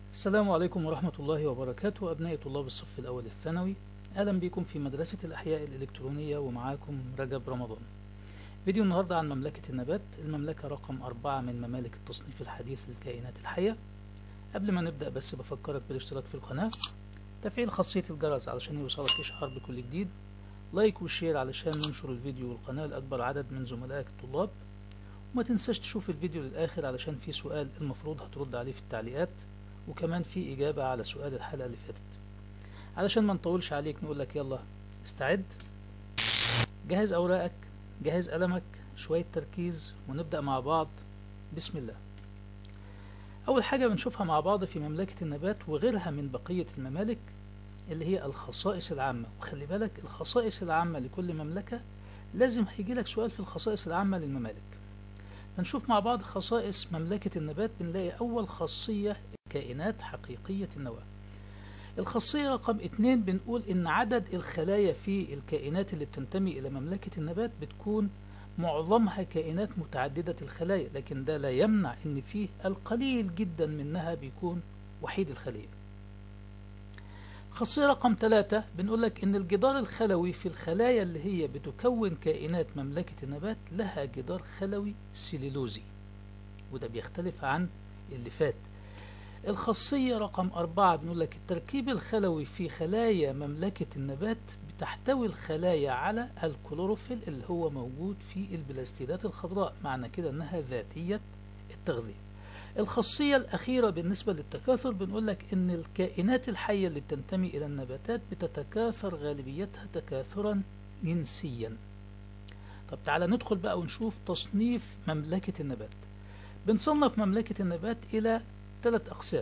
السلام عليكم ورحمة الله وبركاته أبناء طلاب الصف الأول الثانوي أهلا بكم في مدرسة الأحياء الإلكترونية ومعاكم رجب رمضان فيديو النهاردة عن مملكة النبات المملكة رقم أربعة من ممالك التصنيف الحديث للكائنات الحية قبل ما نبدأ بس بفكرك بالاشتراك في القناة تفعيل خاصية الجرس علشان يوصلك إشعار بكل جديد لايك وشير علشان ننشر الفيديو والقناة لأكبر عدد من زملائك الطلاب وما تنساش تشوف الفيديو للآخر علشان في سؤال المفروض هترد عليه في التعليقات وكمان في إجابة على سؤال الحلقة اللي فاتت علشان ما نطولش عليك نقول لك يلا استعد جهز أوراقك جهز قلمك شوية تركيز ونبدأ مع بعض بسم الله أول حاجة بنشوفها مع بعض في مملكة النبات وغيرها من بقية الممالك اللي هي الخصائص العامة وخلي بالك الخصائص العامة لكل مملكة لازم هيجي لك سؤال في الخصائص العامة للممالك فنشوف مع بعض خصائص مملكة النبات بنلاقي أول خاصية كائنات حقيقية النواة الخاصية رقم اتنين بنقول إن عدد الخلايا في الكائنات اللي بتنتمي إلى مملكة النبات بتكون معظمها كائنات متعددة الخلايا لكن ده لا يمنع إن فيه القليل جدا منها بيكون وحيد الخلية خاصية رقم ثلاثة بنقول لك إن الجدار الخلوي في الخلايا اللي هي بتكون كائنات مملكة النبات لها جدار خلوي سيلولوزي وده بيختلف عن اللي فات الخاصية رقم أربعة بنقول لك التركيب الخلوي في خلايا مملكة النبات بتحتوي الخلايا على الكلوروفيل اللي هو موجود في البلاستيدات الخضراء معنى كده إنها ذاتية التغذية الخاصية الأخيرة بالنسبة للتكاثر بنقول لك إن الكائنات الحية اللي بتنتمي إلى النباتات بتتكاثر غالبيتها تكاثرا جنسيا طب تعالى ندخل بقى ونشوف تصنيف مملكة النبات بنصنف مملكة النبات إلى ثلاث أقسام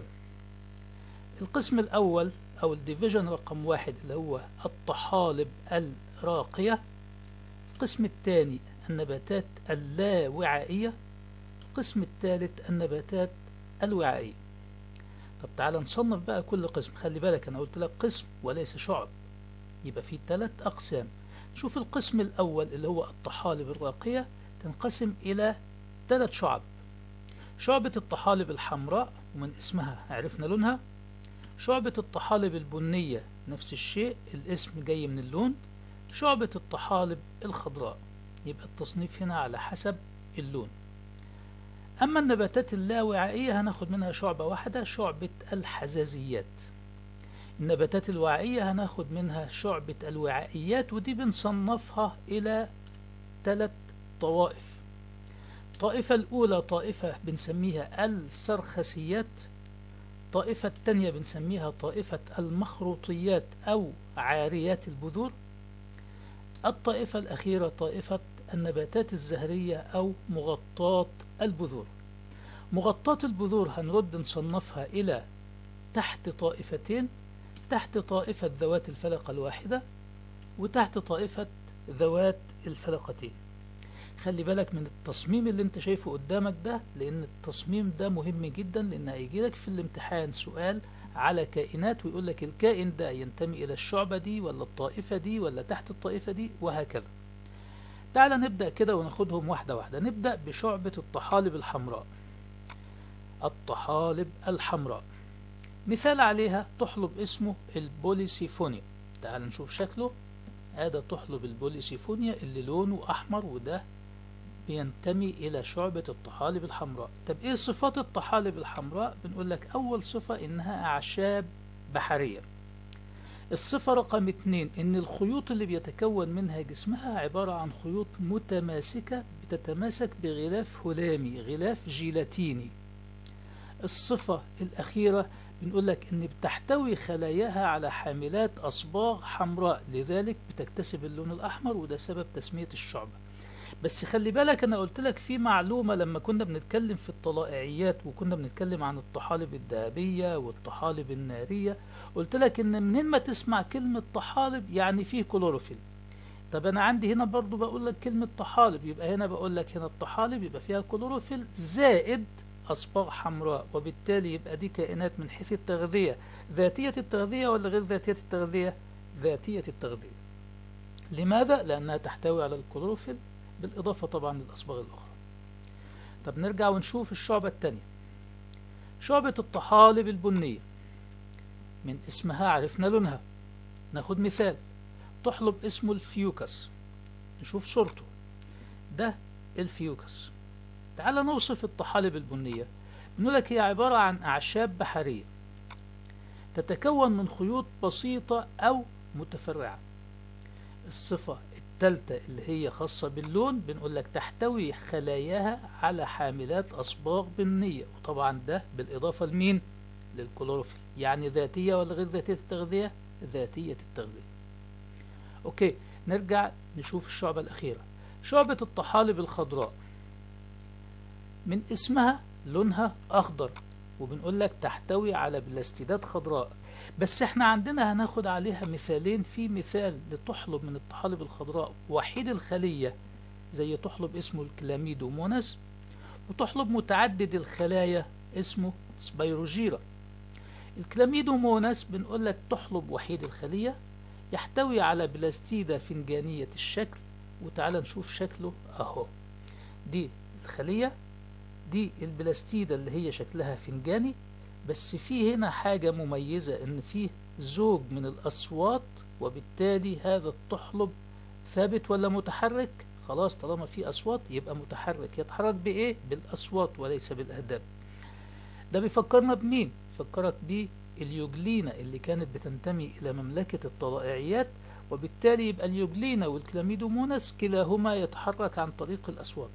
القسم الأول أو الديفيجن رقم واحد اللي هو الطحالب الراقية القسم الثاني النباتات اللاوعائية القسم الثالث النباتات الوعائية طب تعالى نصنف بقى كل قسم خلي بالك أنا قلت لك قسم وليس شعب يبقى في ثلاث أقسام شوف القسم الأول اللي هو الطحالب الراقية تنقسم إلى ثلاث شعب شعبة الطحالب الحمراء ومن اسمها عرفنا لونها شعبة الطحالب البنية نفس الشيء الاسم جاي من اللون شعبة الطحالب الخضراء يبقى التصنيف هنا على حسب اللون أما النباتات اللاوعائية هناخد منها شعبة واحدة شعبة الحزازيات النباتات الوعائية هناخد منها شعبة الوعائيات ودي بنصنفها إلى ثلاث طوائف الطائفة الأولى طائفة بنسميها السرخسيات الطائفة الثانية بنسميها طائفة المخروطيات أو عاريات البذور الطائفة الأخيرة طائفة النباتات الزهرية أو مغطاة البذور مغطاة البذور هنرد نصنفها إلى تحت طائفتين تحت طائفة ذوات الفلقة الواحدة وتحت طائفة ذوات الفلقتين خلي بالك من التصميم اللي انت شايفه قدامك ده لان التصميم ده مهم جدا لان هيجي لك في الامتحان سؤال على كائنات ويقول لك الكائن ده ينتمي الى الشعبة دي ولا الطائفة دي ولا تحت الطائفة دي وهكذا تعال نبدأ كده وناخدهم واحدة واحدة نبدأ بشعبة الطحالب الحمراء الطحالب الحمراء مثال عليها تحلب اسمه البوليسيفونيا تعال نشوف شكله هذا تحلب البوليسيفونيا اللي لونه أحمر وده بينتمي إلى شعبة الطحالب الحمراء طب إيه صفات الطحالب الحمراء بنقول لك أول صفة إنها أعشاب بحرية الصفة رقم اتنين إن الخيوط اللي بيتكون منها جسمها عبارة عن خيوط متماسكة بتتماسك بغلاف هلامي غلاف جيلاتيني الصفة الأخيرة بنقول لك إن بتحتوي خلاياها على حاملات أصباغ حمراء لذلك بتكتسب اللون الأحمر وده سبب تسمية الشعبة بس خلي بالك أنا قلت لك في معلومة لما كنا بنتكلم في الطلائعيات وكنا بنتكلم عن الطحالب الذهبية والطحالب النارية قلت لك إن منين ما تسمع كلمة طحالب يعني فيه كلوروفيل طب أنا عندي هنا برضو بقول لك كلمة طحالب يبقى هنا بقول لك هنا الطحالب يبقى فيها كلوروفيل زائد أصباغ حمراء وبالتالي يبقى دي كائنات من حيث التغذية ذاتية التغذية ولا غير ذاتية التغذية ذاتية التغذية لماذا؟ لأنها تحتوي على الكلوروفيل بالإضافة طبعا للأصباغ الأخرى طب نرجع ونشوف الشعبة الثانية شعبة الطحالب البنية من اسمها عرفنا لونها ناخد مثال طحلب اسمه الفيوكس نشوف صورته ده الفيوكس تعال نوصف الطحالب البنية بنقول لك هي عبارة عن أعشاب بحرية تتكون من خيوط بسيطة أو متفرعة الصفة الثالثة اللي هي خاصة باللون بنقول لك تحتوي خلاياها على حاملات أصباغ بنية وطبعا ده بالإضافة لمين؟ للكلوروفيل يعني ذاتية ولا غير ذاتية التغذية؟ ذاتية التغذية أوكي نرجع نشوف الشعبة الأخيرة شعبة الطحالب الخضراء من اسمها لونها أخضر وبنقول لك تحتوي على بلاستيدات خضراء بس احنا عندنا هناخد عليها مثالين في مثال لتحلب من الطحالب الخضراء وحيد الخلية زي تحلب اسمه الكلاميدوموناس وتحلب متعدد الخلايا اسمه سبيروجيرا الكلاميدوموناس بنقول لك تحلب وحيد الخلية يحتوي على بلاستيدة فنجانية الشكل وتعال نشوف شكله اهو دي الخلية دي البلاستيدة اللي هي شكلها فنجاني بس في هنا حاجة مميزة ان فيه زوج من الاصوات وبالتالي هذا التحلب ثابت ولا متحرك خلاص طالما في اصوات يبقى متحرك يتحرك بايه بالاصوات وليس بالاهداب ده بيفكرنا بمين فكرك باليوجلينا اللي كانت بتنتمي الى مملكة الطلائعيات وبالتالي يبقى اليوجلينا والكلاميدوموناس كلاهما يتحرك عن طريق الاصوات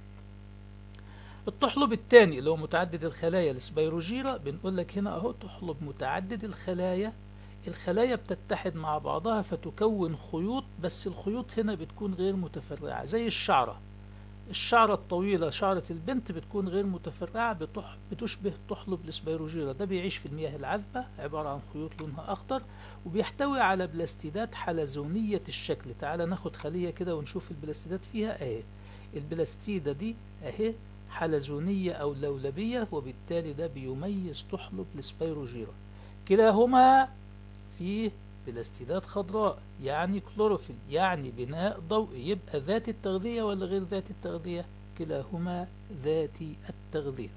التحلب الثاني اللي هو متعدد الخلايا السبيروجيرا بنقول لك هنا اهو تحلب متعدد الخلايا الخلايا بتتحد مع بعضها فتكون خيوط بس الخيوط هنا بتكون غير متفرعة زي الشعرة الشعرة الطويلة شعرة البنت بتكون غير متفرعة بتح... بتشبه تحلب السبيروجيرا ده بيعيش في المياه العذبة عبارة عن خيوط لونها أخضر وبيحتوي على بلاستيدات حلزونية الشكل تعال ناخد خلية كده ونشوف البلاستيدات فيها اهي البلاستيدة دي اهي حلزونية أو لولبية وبالتالي ده بيميز تحلب السبيروجيرا كلاهما فيه بلاستيدات خضراء يعني كلوروفيل يعني بناء ضوئي يبقى ذات التغذية ولا غير ذات التغذية كلاهما ذاتي التغذية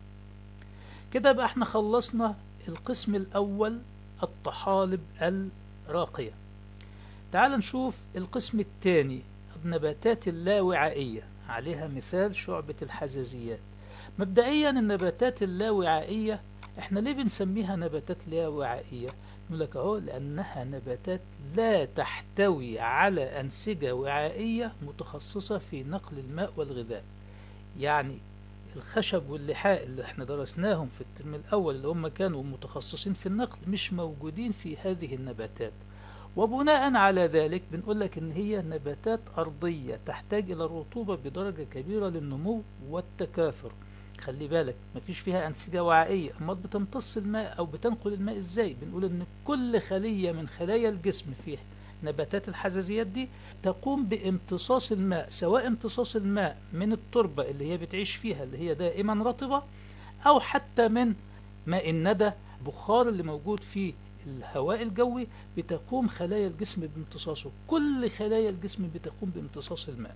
كده بقى احنا خلصنا القسم الأول الطحالب الراقية تعال نشوف القسم الثاني النباتات اللاوعائية عليها مثال شعبة الحزازيات مبدئيا النباتات اللاوعائية احنا ليه بنسميها نباتات لاوعائية نقول لك اهو لانها نباتات لا تحتوي على انسجة وعائية متخصصة في نقل الماء والغذاء يعني الخشب واللحاء اللي احنا درسناهم في الترم الاول اللي هم كانوا متخصصين في النقل مش موجودين في هذه النباتات وبناء على ذلك بنقول لك ان هي نباتات ارضية تحتاج الى الرطوبة بدرجة كبيرة للنمو والتكاثر خلي بالك مفيش فيها أنسجة وعائية أمال بتمتص الماء أو بتنقل الماء إزاي بنقول إن كل خلية من خلايا الجسم في نباتات الحزازيات دي تقوم بامتصاص الماء سواء امتصاص الماء من التربة اللي هي بتعيش فيها اللي هي دائما رطبة أو حتى من ماء الندى بخار اللي موجود في الهواء الجوي بتقوم خلايا الجسم بامتصاصه كل خلايا الجسم بتقوم بامتصاص الماء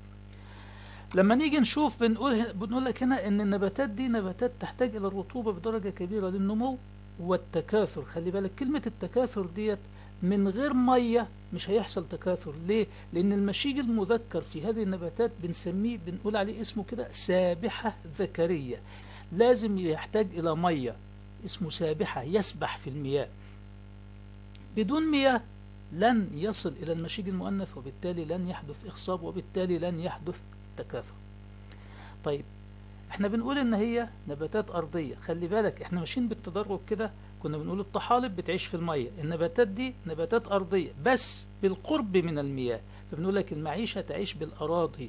لما نيجي نشوف بنقول بنقول لك هنا ان النباتات دي نباتات تحتاج الى الرطوبه بدرجه كبيره للنمو والتكاثر خلي بالك كلمه التكاثر ديت من غير ميه مش هيحصل تكاثر ليه لان المشيج المذكر في هذه النباتات بنسميه بنقول عليه اسمه كده سابحه ذكريه لازم يحتاج الى ميه اسمه سابحه يسبح في المياه بدون مياه لن يصل الى المشيج المؤنث وبالتالي لن يحدث اخصاب وبالتالي لن يحدث التكاثر طيب احنا بنقول ان هي نباتات ارضية خلي بالك احنا ماشيين بالتدرج كده كنا بنقول الطحالب بتعيش في المية النباتات دي نباتات ارضية بس بالقرب من المياه فبنقول لك المعيشة تعيش بالاراضي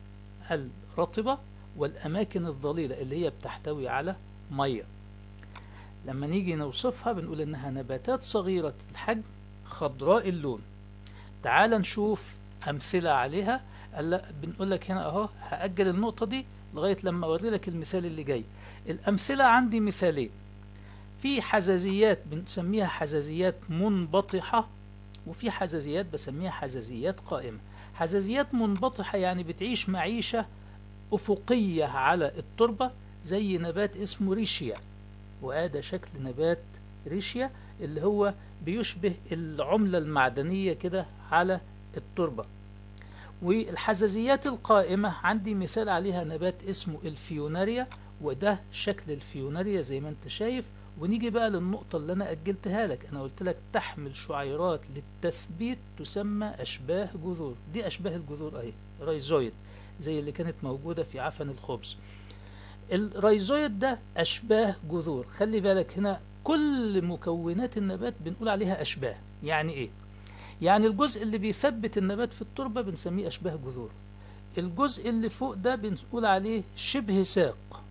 الرطبة والاماكن الظليلة اللي هي بتحتوي على مية لما نيجي نوصفها بنقول انها نباتات صغيرة الحجم خضراء اللون تعال نشوف امثلة عليها هلا بنقول لك هنا اهو هأجل النقطة دي لغاية لما أوري لك المثال اللي جاي الأمثلة عندي مثالين في حزازيات بنسميها حزازيات منبطحة وفي حزازيات بسميها حزازيات قائمة حزازيات منبطحة يعني بتعيش معيشة أفقية على التربة زي نبات اسمه ريشيا وادي شكل نبات ريشيا اللي هو بيشبه العملة المعدنية كده على التربة والحزازيات القائمة عندي مثال عليها نبات اسمه الفيوناريا وده شكل الفيوناريا زي ما انت شايف ونيجي بقى للنقطة اللي أنا أجلتها لك أنا قلت لك تحمل شعيرات للتثبيت تسمى أشباه جذور دي أشباه الجذور أهي رايزويد زي اللي كانت موجودة في عفن الخبز الرايزويد ده أشباه جذور خلي بالك هنا كل مكونات النبات بنقول عليها أشباه يعني إيه؟ يعني الجزء اللي بيثبت النبات في التربة بنسميه أشباه جذور الجزء اللي فوق ده بنقول عليه شبه ساق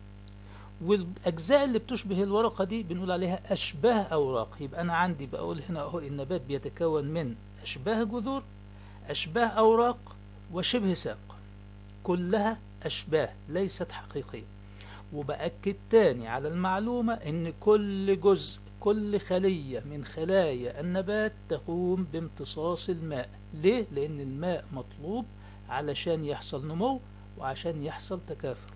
والأجزاء اللي بتشبه الورقة دي بنقول عليها أشباه أوراق يبقى أنا عندي بقول هنا أهو النبات بيتكون من أشباه جذور أشباه أوراق وشبه ساق كلها أشباه ليست حقيقية وبأكد تاني على المعلومة إن كل جزء كل خلية من خلايا النبات تقوم بامتصاص الماء ليه؟ لأن الماء مطلوب علشان يحصل نمو وعشان يحصل تكاثر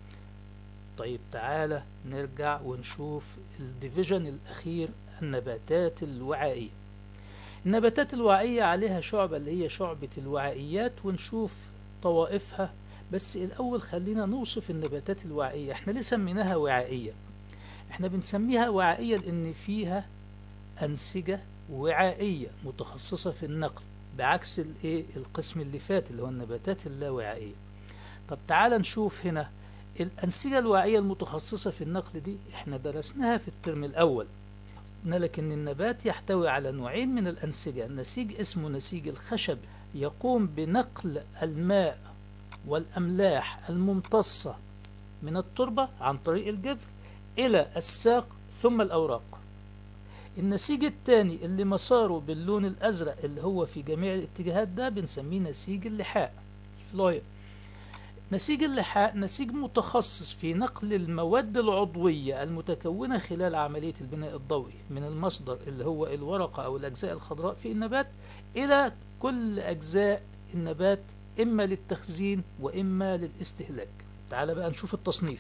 طيب تعالى نرجع ونشوف الديفيجن الأخير النباتات الوعائية النباتات الوعائية عليها شعبة اللي هي شعبة الوعائيات ونشوف طوائفها بس الأول خلينا نوصف النباتات الوعائية احنا ليه سميناها وعائية احنا بنسميها وعائية لأن فيها أنسجة وعائية متخصصة في النقل بعكس الايه القسم اللي فات اللي هو النباتات اللاوعائية طب تعال نشوف هنا الأنسجة الوعية المتخصصة في النقل دي احنا درسناها في الترم الأول قلنا لك إن النبات يحتوي على نوعين من الأنسجة نسيج اسمه نسيج الخشب يقوم بنقل الماء والأملاح الممتصة من التربة عن طريق الجذر إلى الساق ثم الأوراق النسيج الثاني اللي مساره باللون الأزرق اللي هو في جميع الاتجاهات ده بنسميه نسيج اللحاء الفلويد نسيج اللحاء نسيج متخصص في نقل المواد العضوية المتكونة خلال عملية البناء الضوئي من المصدر اللي هو الورقة أو الأجزاء الخضراء في النبات إلى كل أجزاء النبات إما للتخزين وإما للاستهلاك تعال بقى نشوف التصنيف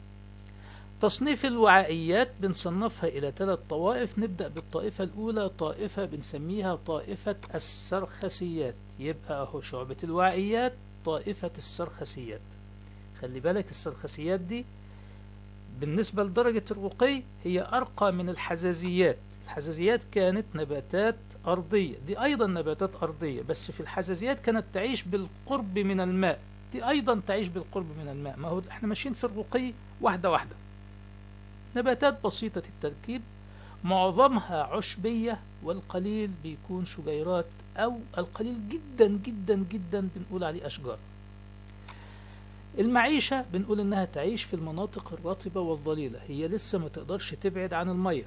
تصنيف الوعائيات بنصنفها إلى ثلاث طوائف نبدأ بالطائفة الأولى طائفة بنسميها طائفة السرخسيات يبقى أهو شعبة الوعائيات طائفة السرخسيات خلي بالك السرخسيات دي بالنسبة لدرجة الرقي هي أرقى من الحزازيات الحزازيات كانت نباتات أرضية دي أيضا نباتات أرضية بس في الحزازيات كانت تعيش بالقرب من الماء دي أيضا تعيش بالقرب من الماء ما هو احنا ماشيين في الرقي واحدة واحدة نباتات بسيطة التركيب معظمها عشبية والقليل بيكون شجيرات أو القليل جدا جدا جدا بنقول عليه أشجار المعيشة بنقول إنها تعيش في المناطق الرطبة والظليلة هي لسه ما تقدرش تبعد عن المية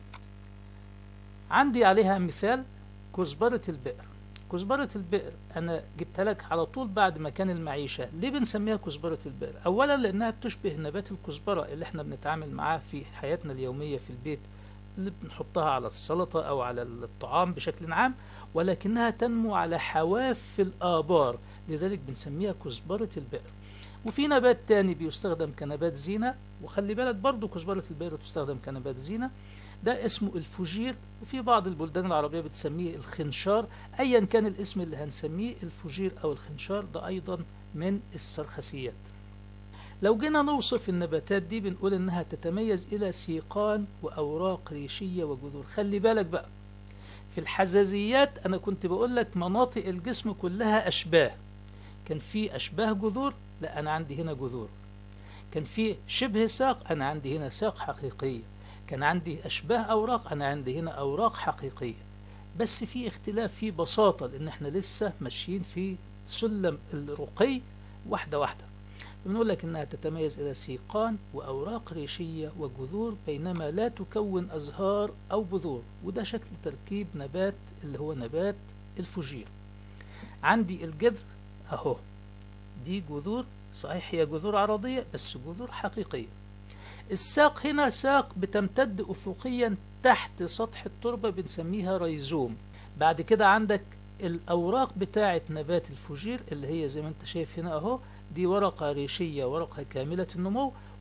عندي عليها مثال كزبرة البئر كزبرة البئر أنا جبتها لك على طول بعد مكان المعيشة ليه بنسميها كزبرة البئر أولا لأنها بتشبه نبات الكزبرة اللي احنا بنتعامل معاه في حياتنا اليومية في البيت اللي بنحطها على السلطة أو على الطعام بشكل عام ولكنها تنمو على حواف الآبار لذلك بنسميها كزبرة البئر وفي نبات تاني بيستخدم كنبات زينة وخلي بالك برضو كزبرة البئر تستخدم كنبات زينة ده اسمه الفوجير وفي بعض البلدان العربية بتسميه الخنشار أيا كان الاسم اللي هنسميه الفوجير أو الخنشار ده أيضا من السرخسيات لو جينا نوصف النباتات دي بنقول إنها تتميز إلى سيقان وأوراق ريشية وجذور خلي بالك بقى في الحزازيات أنا كنت بقول لك مناطق الجسم كلها أشباه كان في أشباه جذور لا أنا عندي هنا جذور كان في شبه ساق أنا عندي هنا ساق حقيقية كان عندي أشباه أوراق أنا عندي هنا أوراق حقيقية بس في اختلاف في بساطة لأن احنا لسه ماشيين في سلم الرقي واحدة واحدة بنقول لك إنها تتميز إلى سيقان وأوراق ريشية وجذور بينما لا تكون أزهار أو بذور وده شكل تركيب نبات اللي هو نبات الفجير عندي الجذر أهو دي جذور صحيح هي جذور عرضية بس جذور حقيقية الساق هنا ساق بتمتد أفقيا تحت سطح التربة بنسميها ريزوم بعد كده عندك الأوراق بتاعة نبات الفجير اللي هي زي ما انت شايف هنا أهو دي ورقة ريشية ورقة كاملة النمو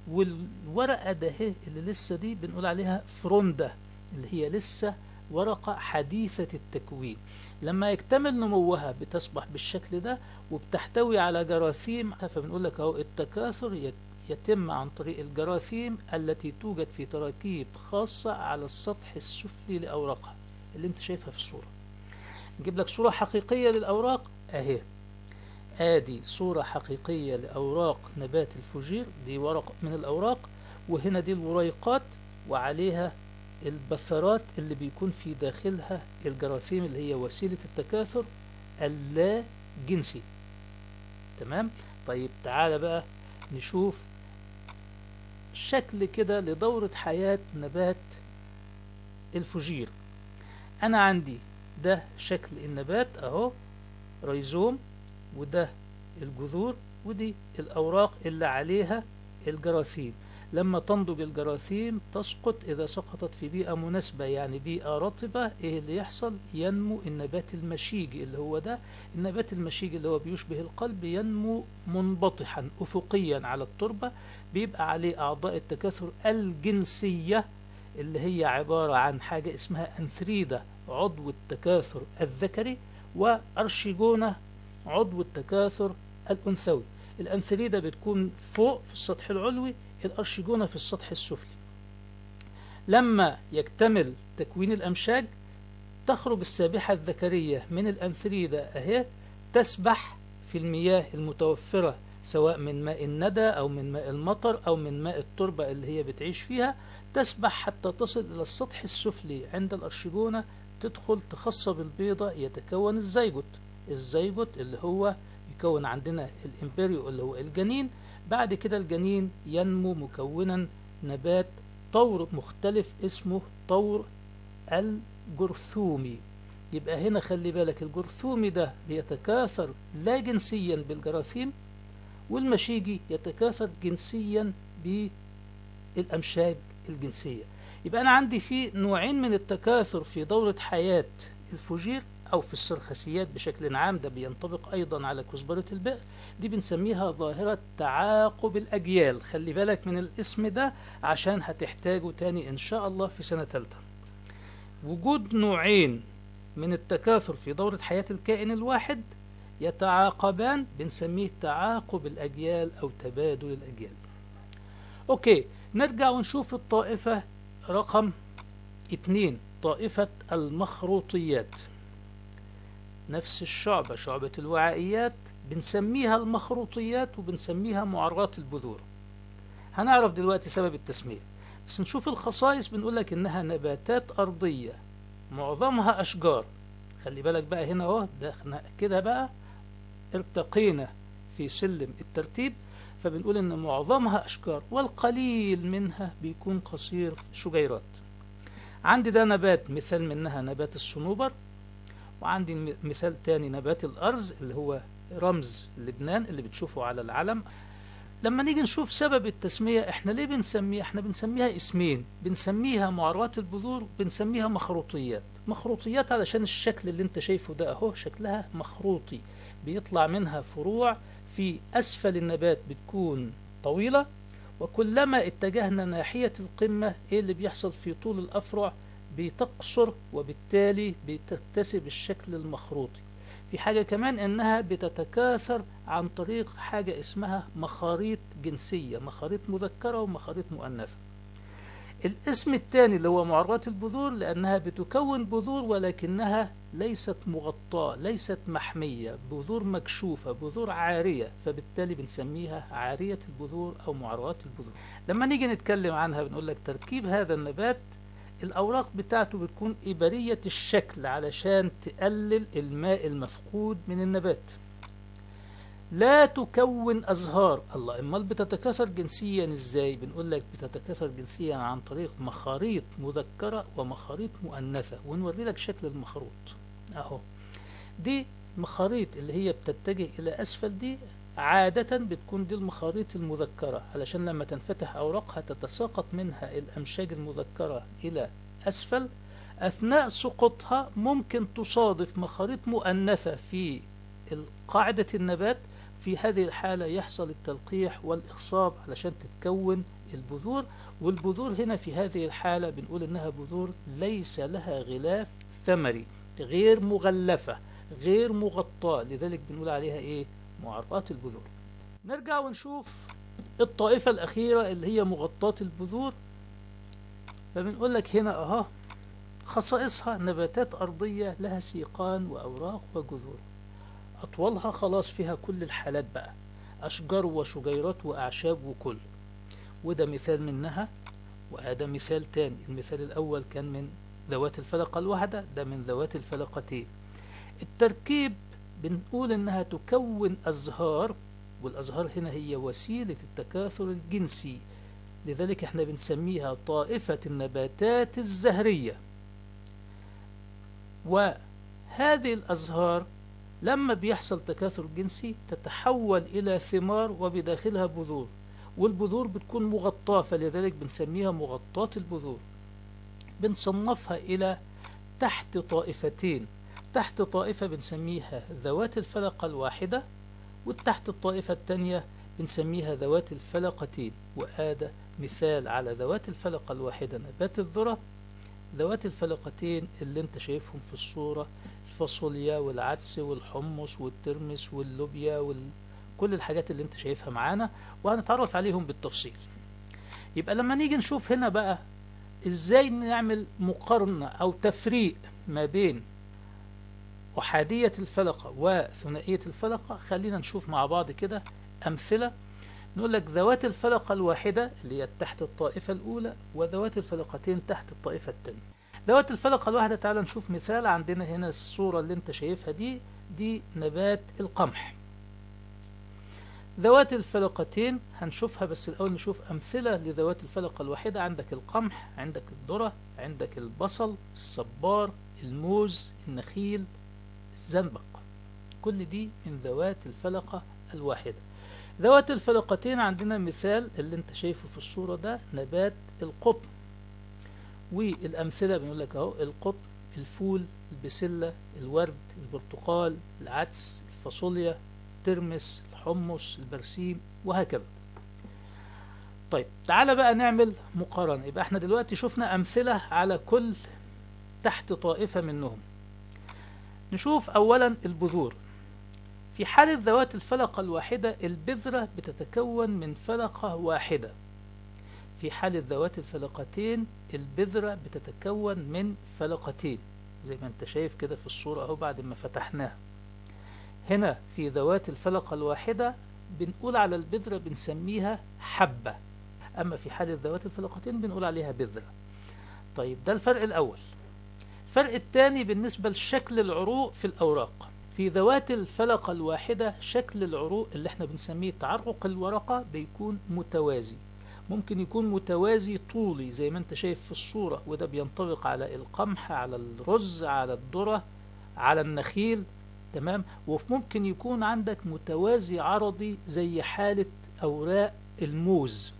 والورقة ده هي اللي لسه دي بنقول عليها فروندا اللي هي لسه ورقة حديثة التكوين لما يكتمل نموها بتصبح بالشكل ده وبتحتوي على جراثيم فبنقول لك اهو التكاثر يت- يتم عن طريق الجراثيم التي توجد في تراكيب خاصة على السطح السفلي لأوراقها اللي انت شايفها في الصورة نجيب لك صورة حقيقية للأوراق اهي ادي صورة حقيقية لأوراق نبات الفجير دي ورق من الأوراق وهنا دي الوريقات وعليها البثرات اللي بيكون في داخلها الجراثيم اللي هي وسيلة التكاثر اللا جنسي تمام طيب تعالى بقى نشوف شكل كده لدورة حياة نبات الفجير أنا عندي ده شكل النبات أهو ريزوم وده الجذور ودي الأوراق اللي عليها الجراثيم لما تنضج الجراثيم تسقط إذا سقطت في بيئة مناسبة يعني بيئة رطبة إيه اللي يحصل ينمو النبات المشيجي اللي هو ده النبات المشيجي اللي هو بيشبه القلب ينمو منبطحا أفقيا على التربة بيبقى عليه أعضاء التكاثر الجنسية اللي هي عبارة عن حاجة اسمها أنثريدة عضو التكاثر الذكري وأرشيجونة عضو التكاثر الأنثوي الأنثريدة بتكون فوق في السطح العلوي الأرشيجونة في السطح السفلي لما يكتمل تكوين الأمشاج تخرج السابحة الذكرية من الأنثريدة أهي تسبح في المياه المتوفرة سواء من ماء الندى أو من ماء المطر أو من ماء التربة اللي هي بتعيش فيها تسبح حتى تصل إلى السطح السفلي عند الأرشيجونة تدخل تخصب البيضة يتكون الزيجوت الزيجوت اللي هو يكون عندنا الإمبريو اللي هو الجنين بعد كده الجنين ينمو مكونا نبات طور مختلف اسمه طور الجرثومي يبقى هنا خلي بالك الجرثومي ده بيتكاثر لا جنسيا بالجراثيم والمشيجي يتكاثر جنسيا بالأمشاج الجنسية يبقى أنا عندي في نوعين من التكاثر في دورة حياة الفجير أو في السرخسيات بشكل عام ده بينطبق أيضا على كزبرة البئر دي بنسميها ظاهرة تعاقب الأجيال خلي بالك من الاسم ده عشان هتحتاجه تاني إن شاء الله في سنة تالتة وجود نوعين من التكاثر في دورة حياة الكائن الواحد يتعاقبان بنسميه تعاقب الأجيال أو تبادل الأجيال أوكي نرجع ونشوف الطائفة رقم اتنين طائفة المخروطيات نفس الشعبة شعبة الوعائيات بنسميها المخروطيات وبنسميها معرات البذور هنعرف دلوقتي سبب التسمية بس نشوف الخصائص بنقول لك إنها نباتات أرضية معظمها أشجار خلي بالك بقى هنا اهو ده كده بقى ارتقينا في سلم الترتيب فبنقول ان معظمها اشجار والقليل منها بيكون قصير شجيرات عندي ده نبات مثال منها نبات الصنوبر وعندي مثال تاني نبات الارز اللي هو رمز لبنان اللي بتشوفه على العلم لما نيجي نشوف سبب التسمية احنا ليه بنسميها احنا بنسميها اسمين بنسميها معرات البذور بنسميها مخروطيات مخروطيات علشان الشكل اللي انت شايفه ده اهو شكلها مخروطي بيطلع منها فروع في اسفل النبات بتكون طويلة وكلما اتجهنا ناحية القمة ايه اللي بيحصل في طول الافرع بتقصر وبالتالي بتكتسب الشكل المخروطي في حاجة كمان انها بتتكاثر عن طريق حاجة اسمها مخاريط جنسية مخاريط مذكرة ومخاريط مؤنثة الاسم الثاني اللي هو معرات البذور لأنها بتكون بذور ولكنها ليست مغطاة ليست محمية بذور مكشوفة بذور عارية فبالتالي بنسميها عارية البذور أو معرات البذور لما نيجي نتكلم عنها بنقول لك تركيب هذا النبات الأوراق بتاعته بتكون إبرية الشكل علشان تقلل الماء المفقود من النبات لا تكون أزهار الله امال بتتكاثر جنسيا ازاي بنقول لك بتتكاثر جنسيا عن طريق مخاريط مذكرة ومخاريط مؤنثة ونوري لك شكل المخروط اهو دي مخاريط اللي هي بتتجه الى اسفل دي عادة بتكون دي المخاريط المذكرة علشان لما تنفتح أوراقها تتساقط منها الأمشاج المذكرة إلى أسفل أثناء سقوطها ممكن تصادف مخاريط مؤنثة في قاعدة النبات في هذه الحالة يحصل التلقيح والإخصاب علشان تتكون البذور والبذور هنا في هذه الحالة بنقول إنها بذور ليس لها غلاف ثمري غير مغلفة غير مغطاة لذلك بنقول عليها إيه معرقات البذور نرجع ونشوف الطائفة الأخيرة اللي هي مغطاة البذور فبنقول لك هنا أها خصائصها نباتات أرضية لها سيقان وأوراق وجذور أطولها خلاص فيها كل الحالات بقى أشجار وشجيرات وأعشاب وكل وده مثال منها وهذا مثال تاني المثال الأول كان من ذوات الفلقة الواحدة ده من ذوات الفلقتين التركيب بنقول إنها تكون أزهار والأزهار هنا هي وسيلة التكاثر الجنسي لذلك احنا بنسميها طائفة النباتات الزهرية وهذه الأزهار لما بيحصل تكاثر جنسي تتحول إلى ثمار وبداخلها بذور والبذور بتكون مغطاة فلذلك بنسميها مغطاة البذور بنصنفها إلى تحت طائفتين تحت طائفة بنسميها ذوات الفلقة الواحدة والتحت الطائفة الثانية بنسميها ذوات الفلقتين وهذا مثال على ذوات الفلقة الواحدة نبات الذرة ذوات الفلقتين اللي انت شايفهم في الصورة الفاصوليا والعدس والحمص والترمس واللوبيا وال... كل الحاجات اللي انت شايفها معانا وهنتعرف عليهم بالتفصيل يبقى لما نيجي نشوف هنا بقى ازاي نعمل مقارنة او تفريق ما بين أحادية الفلقة وثنائية الفلقة خلينا نشوف مع بعض كده أمثلة نقول لك ذوات الفلقة الواحدة اللي هي تحت الطائفة الأولى وذوات الفلقتين تحت الطائفة الثانية ذوات الفلقة الواحدة تعال نشوف مثال عندنا هنا الصورة اللي انت شايفها دي دي نبات القمح ذوات الفلقتين هنشوفها بس الأول نشوف أمثلة لذوات الفلقة الواحدة عندك القمح عندك الذرة عندك البصل الصبار الموز النخيل الزنبق كل دي من ذوات الفلقة الواحدة ذوات الفلقتين عندنا مثال اللي انت شايفه في الصورة ده نبات القطن والأمثلة بنقول لك اهو القطن الفول البسلة الورد البرتقال العدس الفاصوليا الترمس الحمص البرسيم وهكذا طيب تعالى بقى نعمل مقارنة يبقى احنا دلوقتي شفنا أمثلة على كل تحت طائفة منهم نشوف أولا البذور في حالة ذوات الفلقة الواحدة البذرة بتتكون من فلقة واحدة في حالة ذوات الفلقتين البذرة بتتكون من فلقتين زي ما انت شايف كده في الصورة اهو بعد ما فتحناها هنا في ذوات الفلقة الواحدة بنقول على البذرة بنسميها حبة أما في حالة ذوات الفلقتين بنقول عليها بذرة طيب ده الفرق الأول الفرق الثاني بالنسبة لشكل العروق في الأوراق في ذوات الفلقة الواحدة شكل العروق اللي احنا بنسميه تعرق الورقة بيكون متوازي ممكن يكون متوازي طولي زي ما انت شايف في الصورة وده بينطبق على القمح على الرز على الذرة على النخيل تمام وممكن يكون عندك متوازي عرضي زي حالة أوراق الموز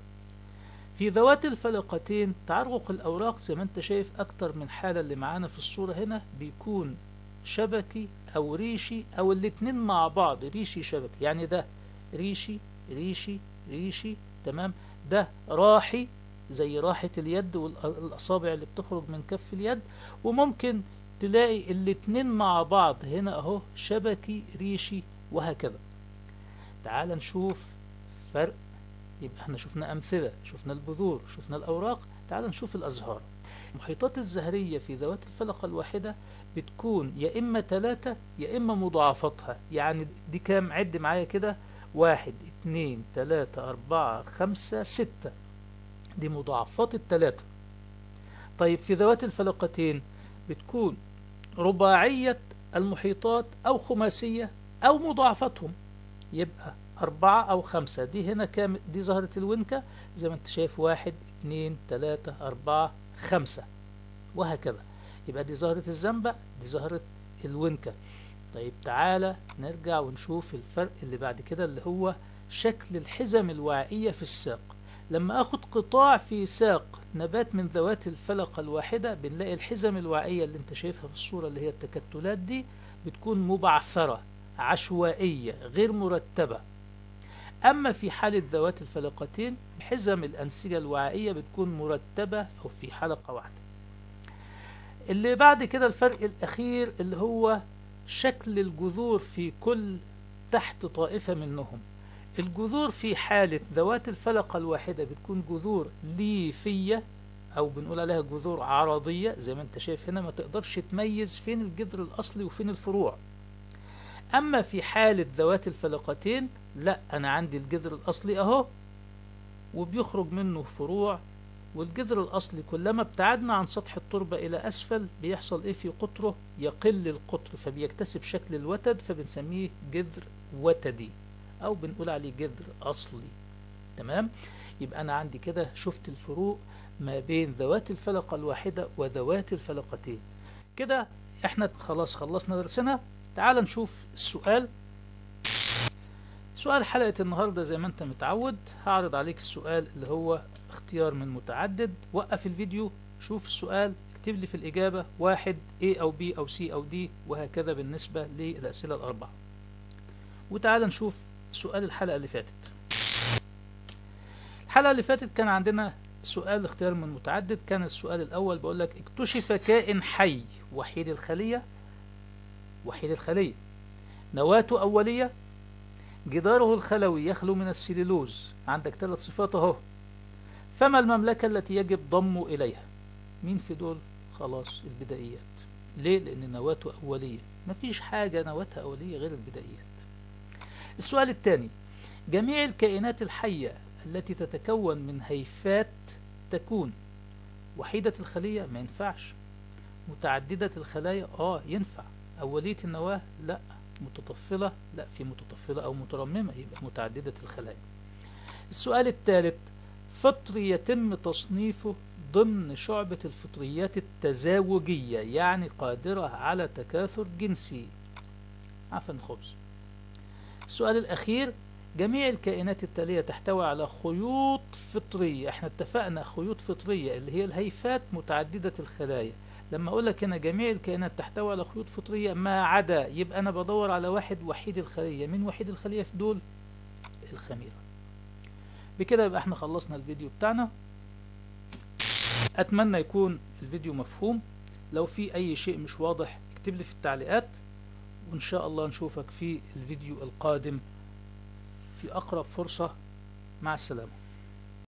في ذوات الفلقتين تعرق الأوراق زي ما انت شايف أكتر من حالة اللي معانا في الصورة هنا بيكون شبكي أو ريشي أو الاتنين مع بعض ريشي شبكي يعني ده ريشي ريشي ريشي تمام ده راحي زي راحة اليد والأصابع اللي بتخرج من كف اليد وممكن تلاقي الاتنين مع بعض هنا اهو شبكي ريشي وهكذا تعال نشوف فرق يبقى احنا شفنا أمثلة شفنا البذور شفنا الأوراق تعال نشوف الأزهار المحيطات الزهرية في ذوات الفلقة الواحدة بتكون يا إما ثلاثة يا إما مضاعفتها يعني دي كام عد معايا كده واحد اتنين تلاتة أربعة خمسة ستة دي مضاعفات التلاتة طيب في ذوات الفلقتين بتكون رباعية المحيطات أو خماسية أو مضاعفتهم يبقى أربعة أو خمسة دي هنا كام دي ظهرة الونكة زي ما أنت شايف واحد اتنين تلاتة أربعة خمسة وهكذا يبقى دي ظهرة الزنبق دي ظهرة الونكة طيب تعالى نرجع ونشوف الفرق اللي بعد كده اللي هو شكل الحزم الوعائية في الساق لما اخد قطاع في ساق نبات من ذوات الفلقة الواحدة بنلاقي الحزم الوعائية اللي انت شايفها في الصورة اللي هي التكتلات دي بتكون مبعثرة عشوائية غير مرتبة أما في حالة ذوات الفلقتين حزم الأنسجة الوعائية بتكون مرتبة في حلقة واحدة اللي بعد كده الفرق الأخير اللي هو شكل الجذور في كل تحت طائفة منهم الجذور في حالة ذوات الفلقة الواحدة بتكون جذور ليفية أو بنقول عليها جذور عرضية زي ما أنت شايف هنا ما تقدرش تميز فين الجذر الأصلي وفين الفروع أما في حالة ذوات الفلقتين لا أنا عندي الجذر الأصلي أهو وبيخرج منه فروع والجذر الأصلي كلما ابتعدنا عن سطح التربة إلى أسفل بيحصل إيه في قطره يقل القطر فبيكتسب شكل الوتد فبنسميه جذر وتدي أو بنقول عليه جذر أصلي تمام يبقى أنا عندي كده شفت الفروق ما بين ذوات الفلقة الواحدة وذوات الفلقتين كده احنا خلاص خلصنا درسنا تعال نشوف السؤال سؤال حلقة النهاردة زي ما انت متعود هعرض عليك السؤال اللي هو اختيار من متعدد وقف الفيديو شوف السؤال اكتب لي في الإجابة واحد A أو B أو C أو D وهكذا بالنسبة للأسئلة الأربعة وتعال نشوف سؤال الحلقة اللي فاتت الحلقة اللي فاتت كان عندنا سؤال اختيار من متعدد كان السؤال الأول بقول لك اكتشف كائن حي وحيد الخلية وحيد الخلية نواته أولية جداره الخلوي يخلو من السليلوز عندك ثلاث صفات اهو فما المملكة التي يجب ضمه إليها مين في دول خلاص البدائيات ليه لأن نواته أولية مفيش حاجة نواتها أولية غير البدائيات السؤال الثاني جميع الكائنات الحية التي تتكون من هيفات تكون وحيدة الخلية ما ينفعش متعددة الخلايا اه ينفع أولية النواة لا متطفلة لا في متطفلة أو مترممة يبقى متعددة الخلايا السؤال الثالث فطري يتم تصنيفه ضمن شعبة الفطريات التزاوجية يعني قادرة على تكاثر جنسي عفوا الخبز السؤال الأخير جميع الكائنات التالية تحتوي على خيوط فطرية احنا اتفقنا خيوط فطرية اللي هي الهيفات متعددة الخلايا لما اقول لك هنا جميع الكائنات تحتوي على خيوط فطرية ما عدا يبقى انا بدور على واحد وحيد الخلية مين وحيد الخلية في دول الخميرة بكده يبقى احنا خلصنا الفيديو بتاعنا اتمنى يكون الفيديو مفهوم لو في اي شيء مش واضح اكتب لي في التعليقات وان شاء الله نشوفك في الفيديو القادم في اقرب فرصة مع السلامة